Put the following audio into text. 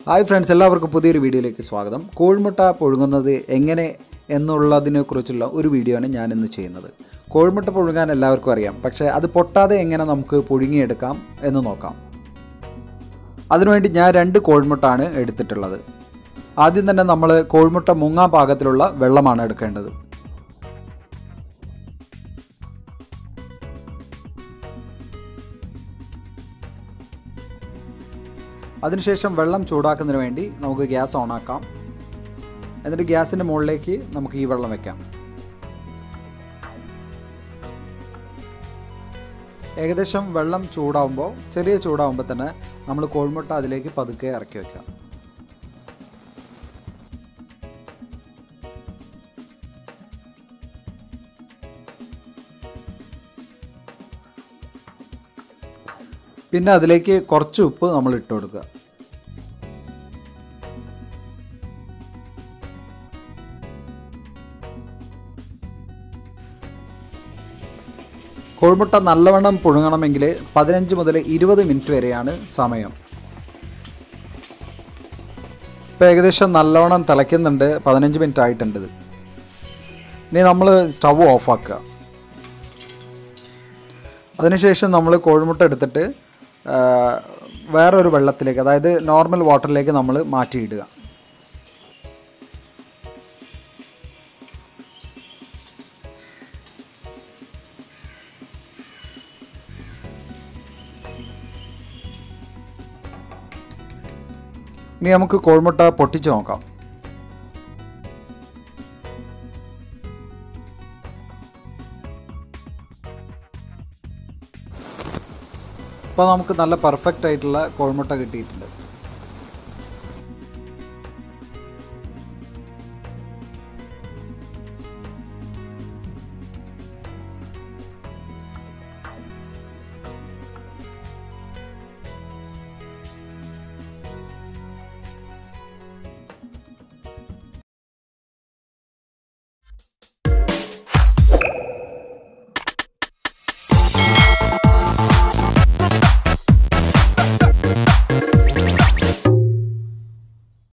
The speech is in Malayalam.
ഹായ് ഫ്രണ്ട്സ് എല്ലാവർക്കും പുതിയൊരു വീഡിയോയിലേക്ക് സ്വാഗതം കോഴിമുട്ട പുഴുങ്ങുന്നത് എങ്ങനെ എന്നുള്ളതിനെ കുറിച്ചുള്ള ഒരു വീഡിയോ ആണ് ഞാനിന്ന് ചെയ്യുന്നത് കോഴിമുട്ട പുഴുങ്ങാൻ എല്ലാവർക്കും അറിയാം പക്ഷേ അത് പൊട്ടാതെ എങ്ങനെ നമുക്ക് പുഴുങ്ങിയെടുക്കാം എന്ന് നോക്കാം അതിനുവേണ്ടി ഞാൻ രണ്ട് കോഴിമുട്ടാണ് എടുത്തിട്ടുള്ളത് ആദ്യം തന്നെ നമ്മൾ കോഴിമുട്ട മുങ്ങാൻ പാകത്തിലുള്ള വെള്ളമാണ് എടുക്കേണ്ടത് അതിനുശേഷം വെള്ളം ചൂടാക്കുന്നതിന് വേണ്ടി നമുക്ക് ഗ്യാസ് ഓണാക്കാം എന്നിട്ട് ഗ്യാസിൻ്റെ മുകളിലേക്ക് നമുക്ക് ഈ വെള്ളം വെക്കാം ഏകദേശം വെള്ളം ചൂടാവുമ്പോൾ ചെറിയ ചൂടാവുമ്പോൾ തന്നെ നമ്മൾ കോഴിമുട്ട അതിലേക്ക് പതുക്കെ ഇറക്കി വെക്കാം പിന്നെ അതിലേക്ക് കുറച്ച് ഉപ്പ് നമ്മൾ ഇട്ട് കൊടുക്കുക കോഴിമുട്ട നല്ലവണ്ണം പുഴുങ്ങണമെങ്കിൽ പതിനഞ്ച് മുതൽ ഇരുപത് മിനിറ്റ് വരെയാണ് സമയം ഇപ്പോൾ ഏകദേശം നല്ലവണ്ണം തിളയ്ക്കുന്നുണ്ട് പതിനഞ്ച് മിനിറ്റ് ആയിട്ടുണ്ട് ഇത് ഇനി നമ്മൾ സ്റ്റവ് ഓഫാക്കുക അതിനുശേഷം നമ്മൾ കോഴിമുട്ട എടുത്തിട്ട് ആ, വേറൊരു വെള്ളത്തിലേക്ക് അതായത് നോർമൽ വാട്ടറിലേക്ക് നമ്മൾ മാറ്റിയിടുക ഇനി നമുക്ക് കോഴിമുട്ട പൊട്ടിച്ച് നോക്കാം ഇപ്പോൾ നമുക്ക് നല്ല പെർഫെക്റ്റ് ആയിട്ടുള്ള കോഴിമുട്ട കിട്ടിയിട്ടുണ്ട്